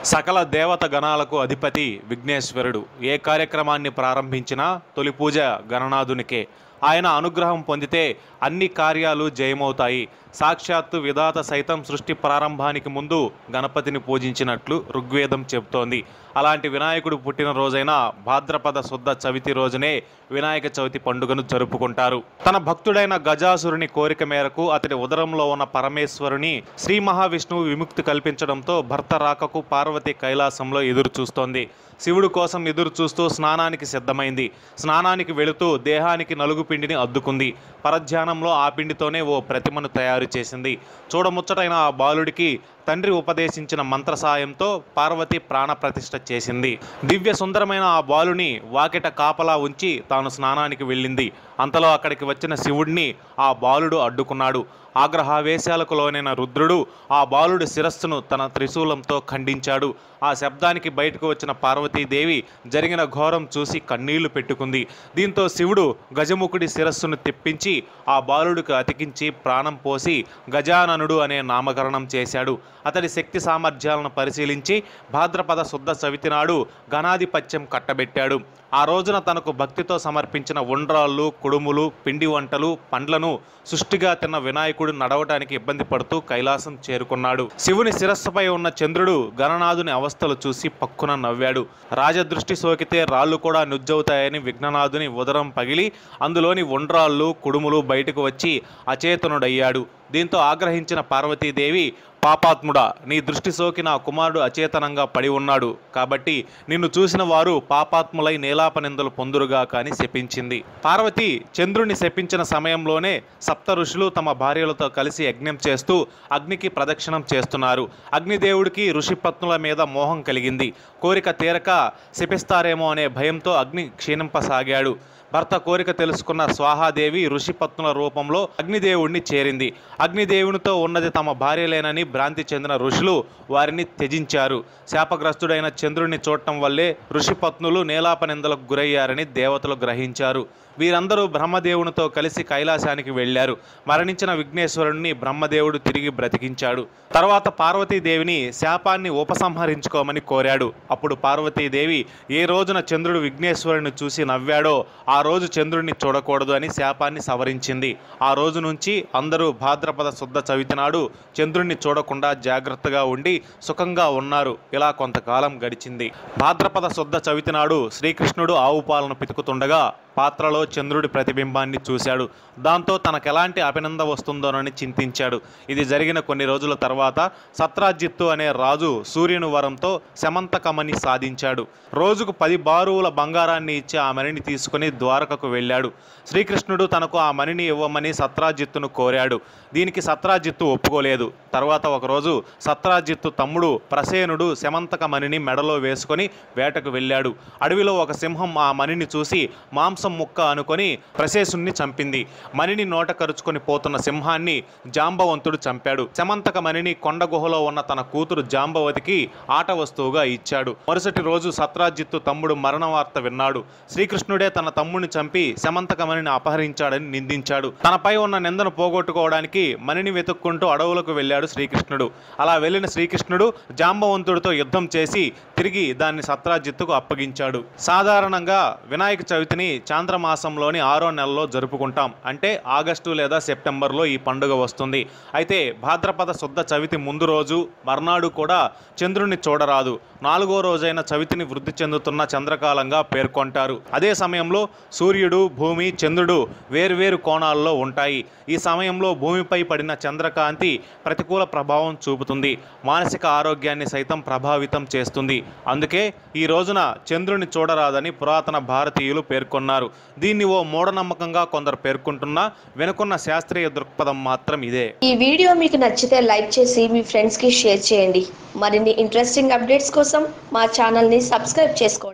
సకల దేవత గణాలకు అధిపతి విఘ్నేశ్వరుడు ఏ కార్యక్రమాన్ని ప్రారంభించినా తొలి పూజ గణనాథునికే ఆయన అనుగ్రహం పొందితే అన్ని కార్యాలు జయమవుతాయి సాక్షాత్తు విధాత సైతం సృష్టి ప్రారంభానికి ముందు గణపతిని పూజించినట్లు ఋగ్వేదం చెబుతోంది అలాంటి వినాయకుడు పుట్టిన రోజైన భాద్రపద శుద్ధ చవితి రోజునే వినాయక చవితి పండుగను జరుపుకుంటారు తన భక్తుడైన గజాసురుని కోరిక మేరకు అతడి ఉదరంలో ఉన్న పరమేశ్వరుని శ్రీ మహావిష్ణువు విముక్తి కల్పించడంతో భర్త రాకకు పార్వతి కైలాసంలో ఎదురు చూస్తోంది శివుడు కోసం ఎదురు చూస్తూ స్నానానికి సిద్ధమైంది స్నానానికి వెళుతూ దేహానికి నలుగు పిండిని అద్దుకుంది పరధ్యానంలో ఆ పిండితోనే ఓ ప్రతిమను తయారు చేసింది చూడముచ్చటైన ఆ బాలుడికి తండ్రి ఉపదేశించిన మంత్ర సాయంతో పార్వతి ప్రాణప్రతిష్ఠ చేసింది దివ్య సుందరమైన ఆ బాలుని వాకిట కాపలా ఉంచి తాను స్నానానికి వెళ్ళింది అంతలో అక్కడికి వచ్చిన శివుడిని ఆ బాలుడు అడ్డుకున్నాడు ఆగ్రహావేశాలకు లోనైన రుద్రుడు ఆ బాలుడి శిరస్సును తన త్రిశూలంతో ఖండించాడు ఆ శబ్దానికి బయటకు వచ్చిన పార్వతీదేవి జరిగిన ఘోరం చూసి కన్నీళ్లు పెట్టుకుంది దీంతో శివుడు గజముఖుడి శిరస్సును తెప్పించి ఆ బాలుడికి అతికించి ప్రాణం పోసి గజాననుడు అనే నామకరణం చేశాడు అతడి శక్తి సామర్థ్యాలను పరిశీలించి భాద్రపద శుద్ధ చవితి నాడు గణాధిపత్యం కట్టబెట్టాడు ఆ రోజున తనకు భక్తితో సమర్పించిన ఉండ్రాళ్ళు కుడుములు పిండి వంటలు పండ్లను సుష్టిగా తిన్న వినాయకుడు నడవటానికి ఇబ్బంది పడుతూ కైలాసం చేరుకున్నాడు శివుని శిరస్సుపై ఉన్న చంద్రుడు గణనాథుని అవస్థలు చూసి పక్కున నవ్వాడు రాజదృష్టి సోకితే రాళ్ళు కూడా నుజ్జవుతాయని విఘ్ననాథుని ఉదరం పగిలి అందులోని ఉండ్రాళ్ళు కుడుములు బయటకు వచ్చి అచేతనుడయ్యాడు దీంతో ఆగ్రహించిన పార్వతీదేవి పాపాత్ముడా నీ దృష్టి సోకి నా కుమారుడు అచేతనంగా పడి ఉన్నాడు కాబట్టి నిన్ను చూసిన వారు పాపాత్ములై నేలాపనిందలు పొందురుగా కాని శపించింది పార్వతి చంద్రుని శపించిన సమయంలోనే సప్త ఋషులు తమ భార్యలతో కలిసి యజ్ఞం చేస్తూ అగ్నికి ప్రదక్షిణం చేస్తున్నారు అగ్నిదేవుడికి ఋషిపత్నుల మీద మోహం కలిగింది కోరిక తీరక శపిస్తారేమో అనే భయంతో అగ్ని క్షీణింపసాగాడు భర్త కోరిక తెలుసుకున్న స్వాహాదేవి ఋషిపత్నుల రూపంలో అగ్నిదేవుణ్ణి చేరింది అగ్నిదేవునితో ఉన్నది తమ భార్యలేనని భ్రాంతి చెందిన ఋషులు వారిని త్యజించారు శాపగ్రస్తుడైన చంద్రుడిని చూడటం వల్లే ఋషిపత్నులు నేలాపనిందలకు గురయ్యారని దేవతలు గ్రహించారు వీరందరూ బ్రహ్మదేవునితో కలిసి కైలాసానికి వెళ్ళారు మరణించిన విఘ్నేశ్వరుణ్ణి బ్రహ్మదేవుడు తిరిగి బ్రతికించాడు తర్వాత పార్వతీదేవిని శాపాన్ని ఉపసంహరించుకోమని కోరాడు అప్పుడు పార్వతీదేవి ఏ రోజున చంద్రుడు విఘ్నేశ్వరుని చూసి నవ్వాడో ఆ రోజు చంద్రుడిని చూడకూడదు అని శాపాన్ని సవరించింది ఆ రోజు నుంచి అందరూ భాద్రపద శుద్ధ చవితి నాడు చంద్రుణ్ణి చూడకుండా జాగ్రత్తగా ఉండి సుఖంగా ఉన్నారు ఇలా కొంతకాలం గడిచింది భాద్రపద శుద్ధ చవితి నాడు శ్రీకృష్ణుడు ఆవు పాలను పితుకుతుండగా పాత్రలో చంద్రుడి ప్రతిబింబాన్ని చూశాడు దాంతో తనకెలాంటి అభినంద వస్తుందోనని చింతించాడు ఇది జరిగిన కొన్ని రోజుల తర్వాత సత్రాజిత్తు అనే రాజు సూర్యుని వరంతో శమంతకమని సాధించాడు రోజుకు పది బారువుల బంగారాన్ని ఇచ్చి ఆ మణిని తీసుకుని ద్వారకకు వెళ్ళాడు శ్రీకృష్ణుడు తనకు ఆ మణిని ఇవ్వమని సత్రాజిత్తును కోరాడు దీనికి సత్రాజిత్తు ఒప్పుకోలేదు తర్వాత ఒకరోజు సత్రాజిత్తు తమ్ముడు ప్రసేనుడు శమంతక మణిని మెడలో వేసుకొని వేటకు వెళ్ళాడు అడవిలో ఒక సింహం ఆ మణిని చూసి మాంసం ముక్క అనుకొని ప్రశేషుణ్ణి చంపింది మణిని నోట కరుచుకొని పోతున్న సింహాన్ని జాంబవంతుడు చంపాడు శమంతక మణిని కొండ గుహలో ఉన్న తన కూతురు జాంబవతికి ఆట వస్తువుగా ఇచ్చాడు మరుసటి రోజు సత్రాజిత్తు తమ్ముడు మరణ వార్త విన్నాడు శ్రీకృష్ణుడే తన తమ్ముడిని చంపి శమంతక మణిని అపహరించాడని నిందించాడు తనపై ఉన్న నిందను పోగొట్టుకోవడానికి మణిని వెతుక్కుంటూ అడవులకు వెళ్ళాడు శ్రీకృష్ణుడు అలా వెళ్ళిన శ్రీకృష్ణుడు జాంబవంతుడితో యుద్ధం చేసి తిరిగి దాన్ని సత్రాజిత్తుకు అప్పగించాడు సాధారణంగా వినాయక చవితిని చాంద్రమాసంలోని ఆరో నెలలో జరుపుకుంటాం అంటే ఆగస్టు లేదా సెప్టెంబర్లో ఈ పండుగ వస్తుంది అయితే భాద్రపద శుద్ధ చవితి ముందు రోజు మర్నాడు కూడా చంద్రుని చూడరాదు నాలుగో రోజైన చవితిని వృద్ధి చెందుతున్న చంద్రకాలంగా పేర్కొంటారు అదే సమయంలో సూర్యుడు భూమి చంద్రుడు వేరువేరు కోణాల్లో ఉంటాయి ఈ సమయంలో భూమిపై పడిన చంద్రకాంతి ప్రతికూల ప్రభావం చూపుతుంది మానసిక ఆరోగ్యాన్ని సైతం ప్రభావితం చేస్తుంది అందుకే ఈ రోజున చంద్రుని చూడరాదని పురాతన భారతీయులు పేర్కొన్నారు దీన్ని ఓ మూఢనమ్మకంగా కొందరు పేర్కొంటున్నా వెనుకున్న శాస్త్రీయ దృక్పథం మాత్రం ఇదే ఈ వీడియో మీకు నచ్చితే లైక్ చేసి మీ ఫ్రెండ్స్కి షేర్ చేయండి మరిన్ని ఇంట్రెస్టింగ్ అప్డేట్స్ కోసం మా ఛానల్ని సబ్స్క్రైబ్ చేసుకోండి